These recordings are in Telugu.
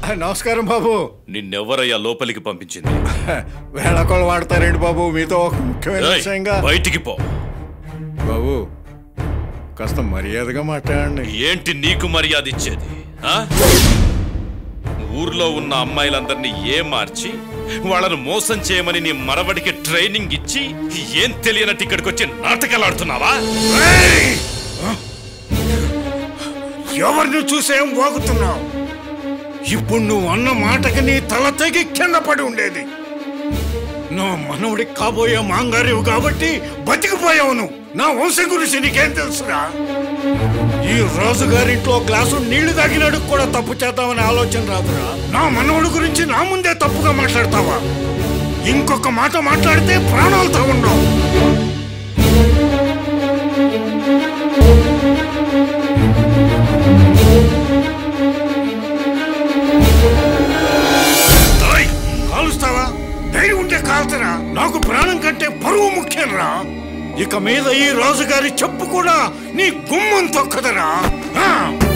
నమస్కారం బాబు నిన్నెవరయ్యా లోపలికి పంపించింది వేళకోళ వాడతారండి బాబు మీతో ఒక ముఖ్యమైన ఏయ్, విషయంగా బయటికి పో బాబు కాస్త మర్యాదగా మాట్లాడండి ఏంటి నీకు మర్యాద ఇచ్చేది ఆ? ఊర్లో ఉన్న అమ్మాయిలందరినీ ఏ మార్చి వాళ్ళను మోసం చేయమని నీ మనవడికి ట్రైనింగ్ ఇచ్చి ఏం తెలియనట్టు ఇక్కడికి వచ్చి నాటకాలు ఆడుతున్నావా ఎవరిని చూసేం వాగుతున్నావు ఇప్పుడు నువ్వు అన్న మాటకి నీ తల తెగి కింద పడి ఉండేది నువ్వు మనవుడికి కాబోయే మాంగారివు కాబట్టి బతికిపోయావు నువ్వు నా వంశం గురించి నీకేం తెలుసురా ఈ రాజుగారింట్లో గ్లాసు నీళ్లు తాగినాడు కూడా తప్పు చేద్దామనే ఆలోచన రాదురా నా మనవుడి గురించి నా ముందే తప్పుగా మాట్లాడతావా ఇంకొక మాట మాట్లాడితే ప్రాణాలతో ఉండవు ఓయ్, కాలుస్తావా ధైర్యం ఉంటే కాల్తరా నాకు ప్రాణం కంటే పరువు ముఖ్యం రా ఇక మీద ఈ రాజుగారి చెప్పు కూడా నీ గుమ్మం తొక్కదరా ఆ!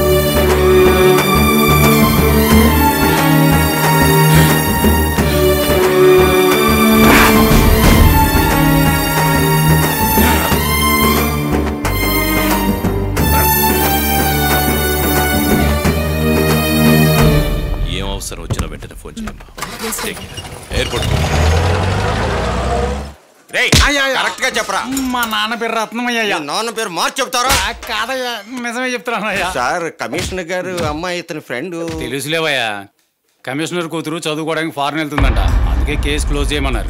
ఏం అవసరం వచ్చినా వెంటనే ఫోన్ చేయమ్మా ఎయిర్పోర్ట్ రేయ్ కరెక్ట్ గా చెప్పరా మా నాన్న పేరు రత్నమయ్య మీ నాన్న పేరు మార్చి చెప్తారా కాదయ్యా నిజమే చెప్తున్నానయ్యా సార్ కమిషనర్ గారు అమ్మాయి ఇతని ఫ్రెండ్ తెలుసులేవయ్యా కమిషనర్ కూతురు చదువుకోవడానికి ఫారెన్ వెళ్తుందంట అందుకే కేసు క్లోజ్ చేయమన్నారు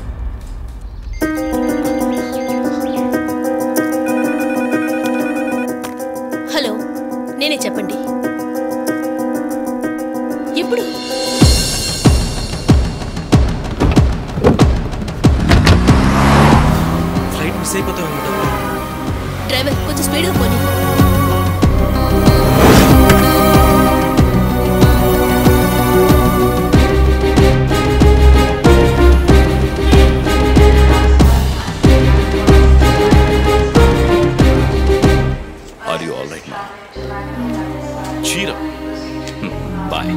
హలో నేనే చెప్పండి ఇప్పుడు ఫ్లైట్ మిస్ అయిపోతాం డ్రైవర్ కొంచెం స్పీడ్గా పోనీ ఆర్ యు ఆల్ రైట్ నా చీర boy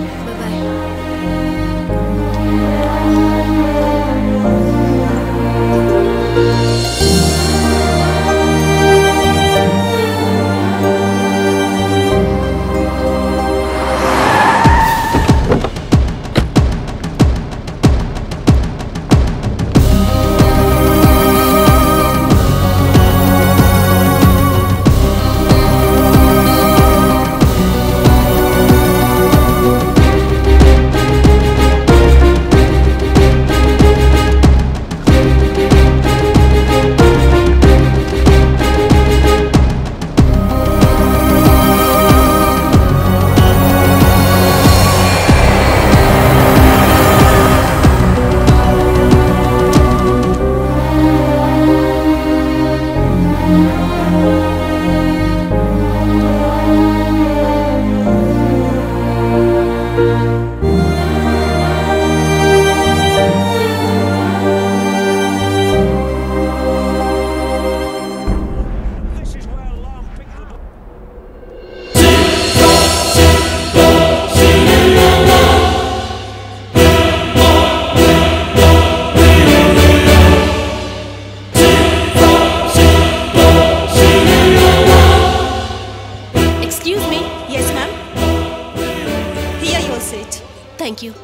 excuse me Yes, ma'am. Here your seat. Thank you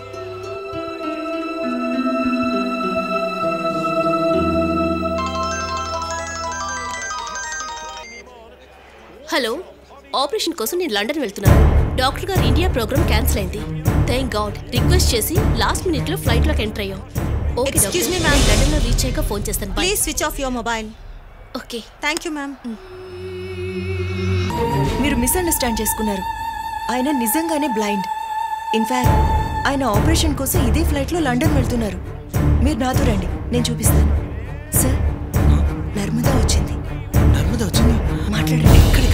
hello operation కోసం నేను లండన్ వెళ్తున్నాను డాక్టర్ గారు ఇండియా ప్రోగ్రామ్ క్యాన్సిల్ అయింది థ్యాంక్ గాడ్ రిక్వెస్ట్ చేసి లాస్ట్ మినిట్ లో ఫ్లైట్ లోకి ఎంటర్ అయ్యాం okay Excuse me, doctor. ma'am. నేను లండన్ లో రీచ్ అయ్యాక ఫోన్ చేస్తాను Bye. Please switch off your mobile. Okay Thank you, ma'am. మీరు మిస్అండర్స్టాండ్ చేసుకున్నారు ఆయన నిజంగానే బ్లైండ్ ఇన్ఫాక్ట్ ఆయన ఆపరేషన్ కోసం ఇదే ఫ్లైట్లో లండన్ వెళ్తున్నారు మీరు నాతో రండి నేను చూపిస్తాను సార్ నర్మదా వచ్చింది నర్మదా వచ్చింది మాట్లాడండి ఎక్కడికి